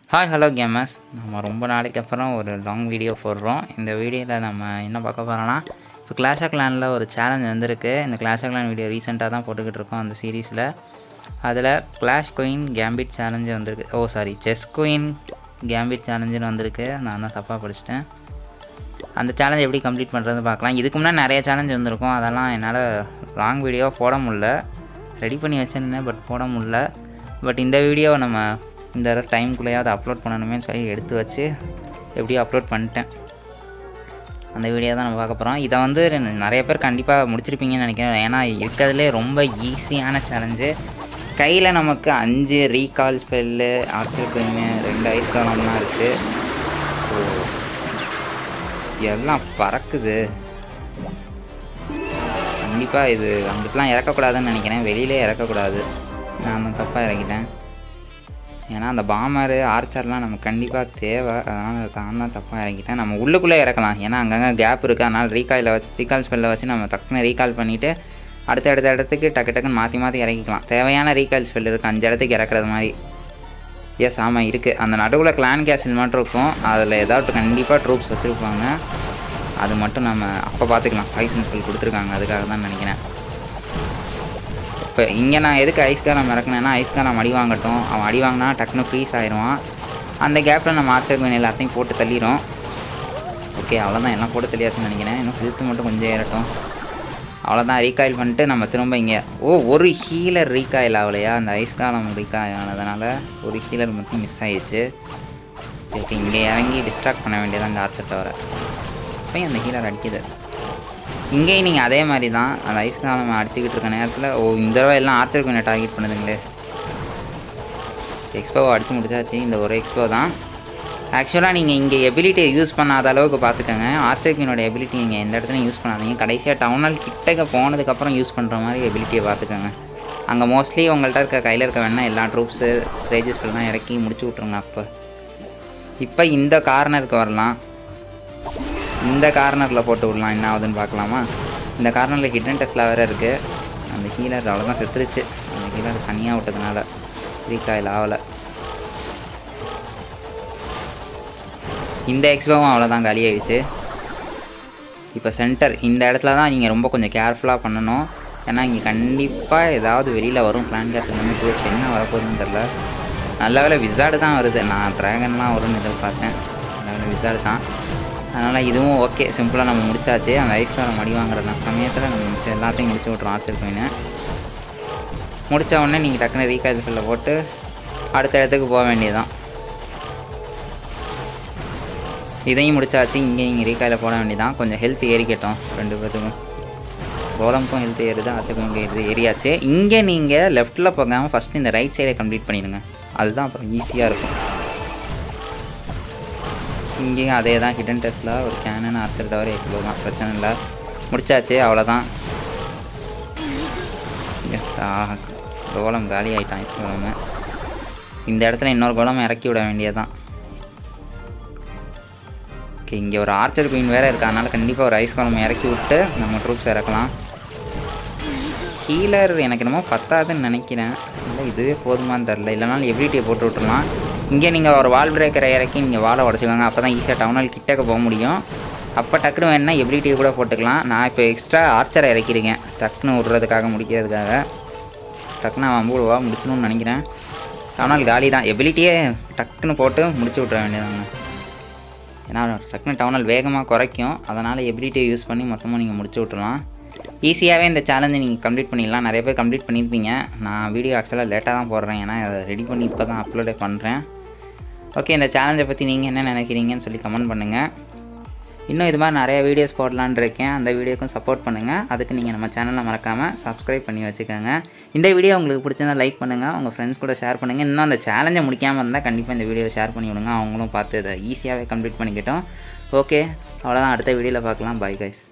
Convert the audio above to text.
hi hello gamers நம்ம ரொம்ப நாளைக்கு அப்புறம் ஒரு லாங் வீடியோ போடுறோம் இந்த வீடியோவில் நம்ம என்ன பார்க்க போகிறோன்னா இப்போ கிளாஷ் ஆஃப் கிளானில் ஒரு சேலஞ்ச் வந்திருக்கு இந்த கிளாஷ் ஆஃப் கிளான் வீடியோ ரீசெண்டாக தான் போட்டுக்கிட்டு இருக்கோம் அந்த சீரீஸில் அதில் கிளாஷ் குயின் கேம்பிட் சேலஞ்சு வந்திருக்கு oh sorry chess queen gambit சேலஞ்சுன்னு வந்திருக்கு நான் தான் தப்பாக படிச்சிட்டேன் அந்த சேலஞ்ச் எப்படி கம்ப்ளீட் பண்ணுறது பார்க்கலாம் இதுக்கு முன்னாடி நிறைய சேலஞ்ச் வந்திருக்கும் அதெல்லாம் என்னால் லாங் வீடியோ போட முடில ரெடி பண்ணி வச்சிருந்தேன் பட் போட முடில பட் இந்த வீடியோவை நம்ம இந்த டைம்குள்ளேயாவது அப்லோட் பண்ணணுமே சொல்லி எடுத்து வச்சு எப்படியோ அப்லோட் பண்ணிட்டேன் அந்த வீடியோ தான் நம்ம பார்க்க போகிறோம் இதை வந்து நிறைய பேர் கண்டிப்பாக முடிச்சிருப்பீங்கன்னு நினைக்கிறேன் ஏன்னா இருக்கிறதுலே ரொம்ப ஈஸியான சேலஞ்சு கையில் நமக்கு அஞ்சு ரீகால் ஸ்பெல்லு ஆர்ச்சர் பெயின்னு ரெண்டு ஐஸ் காலம்லாம் இருக்குது ஸோ எல்லாம் பறக்குது கண்டிப்பாக இது அங்கிட்டலாம் இறக்கக்கூடாதுன்னு நினைக்கிறேன் வெளியிலே இறக்கக்கூடாது நான் தான் தப்பாக இறக்கிட்டேன் ஏன்னா அந்த பாமரு ஆர்ச்சர்லாம் நமக்கு கண்டிப்பாக தேவை அதனால் தான் தான் தப்பாக இறக்கிட்டேன் நம்ம உள்ளுக்குள்ளே இறக்கலாம் ஏன்னா அங்கங்கே கேப் இருக்குது அதனால் ரீகாயில் வச்சு ரீகால் ஸ்பெல்லில் வச்சு நம்ம டக்குன்னு ரீகால் பண்ணிவிட்டு அடுத்த அடுத்த இடத்துக்கு டக்கு டக்குன்னு மாற்றி மாற்றி இறக்கிக்கலாம் தேவையான ரீகால் ஸ்பெல் இருக்குது அஞ்சு இடத்துக்கு இறக்குறது மாதிரி எஸ் ஆமாம் இருக்குது அந்த நடுவில் கிளான் கேஸில் மட்டும் இருக்கும் அதில் ஏதாவது கண்டிப்பாக ட்ரூப்ஸ் வச்சுருப்பாங்க அது மட்டும் நம்ம அப்போ பார்த்துக்கலாம் பாய்சன் ஸ்பெல் கொடுத்துருக்காங்க அதுக்காக தான் நினைக்கிறேன் இப்போ இங்கே நான் எதுக்கு ஐஸ்காரம் இறக்குனேன்னா ஐஸ்காரம் அடி வாங்கட்டும் அவன் அடி வாங்கினா டக்குன்னு ஃப்ரீஸ் ஆயிடுவான் அந்த கேப்பில் நம்ம ஆர்ச்சர் மீன் எல்லாத்தையும் போட்டு தள்ளிடும் ஓகே அவ்வளோதான் எல்லாம் போட்டு தள்ளியாச்சுன்னு நினைக்கிறேன் இன்னும் ஹெல்த்து மட்டும் கொஞ்சம் ஏறட்டும் அவ்வளோதான் ரீகாயில் பண்ணிட்டு நம்ம திரும்ப இங்கே ஓ ஒரு ஹீலர் ரீகாயில் ஆகலையா அந்த ஐஸ்காலம் ரீகாயில் ஆனதுனால ஒரு ஹீலர் மட்டும் மிஸ் ஆயிடுச்சு சரி ஓகே இங்கே இறங்கி டிஸ்ட்ராக்ட் பண்ண வேண்டியதான் இந்த ஆர்ச்சர் டவரை அப்போ அந்த ஹீலர் அடிக்குது இங்கேயும் நீங்கள் அதே மாதிரி தான் அந்த ஐஸ் காலம் அடிச்சுக்கிட்டு இருக்க நேரத்தில் ஓ இந்த தடவை எல்லாம் ஆர்ச்சர் குயினை டார்கெட் பண்ணுதுங்களே எக்ஸ்போவை அடித்து முடிச்சாச்சு இந்த ஒரு எக்ஸ்போ தான் ஆக்சுவலாக நீங்கள் இங்கே எபிலிட்டியை யூஸ் பண்ணாத அளவுக்கு பார்த்துக்கோங்க ஆர்ச்சர் குயினோட எபிலிட்டி நீங்கள் எந்த இடத்துலையும் யூஸ் பண்ணாதீங்க கடைசியாக டவுனால் கிட்டக்க போனதுக்கப்புறம் யூஸ் பண்ணுற மாதிரி எபிலிட்டியை பார்த்துக்கோங்க அங்கே மோஸ்ட்லி உங்கள்கிட்ட இருக்க கையில் இருக்க வேணால் எல்லா ட்ரூப்ஸு ரேஜஸ் தான் இறக்கி முடிச்சு விட்ருங்க அப்போ இப்போ இந்த கார்னருக்கு வரலாம் இந்த கார்னரில் போட்டு விடலாம் என்ன ஆகுதுன்னு பார்க்கலாமா இந்த கார்னரில் ஹிடன் டெஸ்ட்லாம் வேறு இருக்குது அந்த ஹீலர் அவ்வளோதான் செத்துருச்சு அந்த ஹீலர் தனியாக விட்டதுனால ரீகாயில் ஆகலை இந்த எக்ஸ்போவும் அவ்வளோதான் காலியாகிடுச்சு இப்போ சென்டர் இந்த இடத்துல தான் நீங்கள் ரொம்ப கொஞ்சம் கேர்ஃபுல்லாக பண்ணணும் ஏன்னா இங்கே கண்டிப்பாக ஏதாவது வெளியில் வரும் பிளான் கேஸ் எல்லாமே ட்ரூப்ஸ் என்ன வரப்போகுதுன்னு தெரில நல்ல வேலை விசார்டு தான் வருது நான் ட்ராகன்லாம் வரும்னு எதிர்பார்த்தேன் நல்ல வேலை விசார்டு தான் அதனால் இதுவும் ஓகே சிம்பிளாக நம்ம முடிச்சாச்சு அந்த ஐஸ்காரம் அடி வாங்குற சமயத்தில் நம்ம மிச்சம் எல்லாத்தையும் முடிச்சு விட்றோம் ஆர்ச்சர் கோயினை முடித்த உடனே நீங்கள் டக்குன்னு ரீகால் ஃபில்ல போட்டு அடுத்த இடத்துக்கு போக வேண்டியதுதான் இதையும் முடிச்சாச்சு இங்கே நீங்கள் ரீகாயில் போட வேண்டியதான் கொஞ்சம் ஹெல்த் ஏறிக்கட்டும் ரெண்டு பேர்த்துக்கும் கோலமுக்கும் ஹெல்த் ஏறுது ஆச்சக்கும் ஏறுது ஏறியாச்சு இங்கே நீங்கள் லெஃப்ட்டில் போகாமல் ஃபஸ்ட்டு இந்த ரைட் சைடை கம்ப்ளீட் பண்ணிடுங்க அதுதான் அப்புறம் ஈஸியாக இருக்கும் இங்கேயும் அதே தான் ஹிடன் டெஸ்ட்டில் ஒரு கேனன் ஆர்ச்சர் டவர் எவ்வளோ தான் பிரச்சனை இல்லை முடிச்சாச்சு அவ்வளோதான் எஸ் ஆ கோலம் காலி ஆகிட்டான் ஐஸ் கோலமு இந்த இடத்துல இன்னொரு கோலம் இறக்கி விட வேண்டியதுதான் ஓகே இங்கே ஒரு ஆர்ச்சர் குயின் வேறு இருக்கா அதனால் கண்டிப்பாக ஒரு ஐஸ் கோலம் இறக்கி விட்டு நம்ம ட்ரூப்ஸ் இறக்கலாம் ஹீலர் எனக்கு என்னமோ பத்தாதுன்னு நினைக்கிறேன் இல்லை இதுவே போதுமான்னு தெரில இல்லைனாலும் எபிலிட்டியை போட்டு விட்டுருலாம் இங்கே நீங்கள் ஒரு வால் பிரேக்கரை இறக்கி நீங்கள் வாழை உடச்சிக்கோங்க அப்போ தான் ஈஸியாக டவுனால் கிட்டக்க போக முடியும் அப்போ டக்குனு வேணால் எபிலிட்டியை கூட போட்டுக்கலாம் நான் இப்போ எக்ஸ்ட்ரா ஆர்ச்சரை இறக்கியிருக்கேன் டக்குன்னு விட்றதுக்காக முடிக்கிறதுக்காக டக்குன்னு அவன் அம்பூடுவா முடிச்சணும்னு நினைக்கிறேன் டவுனால் காலி தான் எபிலிட்டியே டக்குன்னு போட்டு முடிச்சு விட்ற வேண்டியதாங்க ஏன்னா டக்குன்னு டவுனால் வேகமாக குறைக்கும் அதனால் எபிலிட்டியை யூஸ் பண்ணி மொத்தமாக நீங்கள் முடிச்சு விட்றலாம் ஈஸியாகவே இந்த சேலஞ்சை நீங்கள் கம்ப்ளீட் பண்ணிடலாம் நிறைய பேர் கம்ப்ளீட் பண்ணியிருப்பீங்க நான் வீடியோ ஆக்சுவலாக லேட்டாக தான் போடுறேன் ஏன்னா அதை ரெடி பண்ணி இப்போ தான் அப்லோடே பண்ணுறேன் ஓகே இந்த சேலஞ்சை பற்றி நீங்கள் என்ன நினைக்கிறீங்கன்னு சொல்லி கமெண்ட் பண்ணுங்கள் இன்னும் இது மாதிரி நிறைய வீடியோஸ் போடலான் இருக்கேன் அந்த வீடியோக்கும் சப்போர்ட் பண்ணுங்கள் அதுக்கு நீங்கள் நம்ம சேனலை மறக்காமல் சப்ஸ்கிரைப் பண்ணி வச்சுக்கோங்க இந்த வீடியோ உங்களுக்கு பிடிச்சிருந்தா லைக் பண்ணுங்கள் உங்கள் ஃப்ரெண்ட்ஸ் கூட ஷேர் பண்ணுங்கள் இன்னும் அந்த சேலஞ்சை முடிக்காமல் இருந்தால் கண்டிப்பாக இந்த வீடியோவை ஷேர் பண்ணி விடுங்க அவங்களும் பார்த்து இதை ஈஸியாகவே கம்ப்ளீட் பண்ணிக்கிட்டோம் ஓகே அவ்வளோதான் அடுத்த வீடியோவில் பார்க்கலாம் பை கைஸ்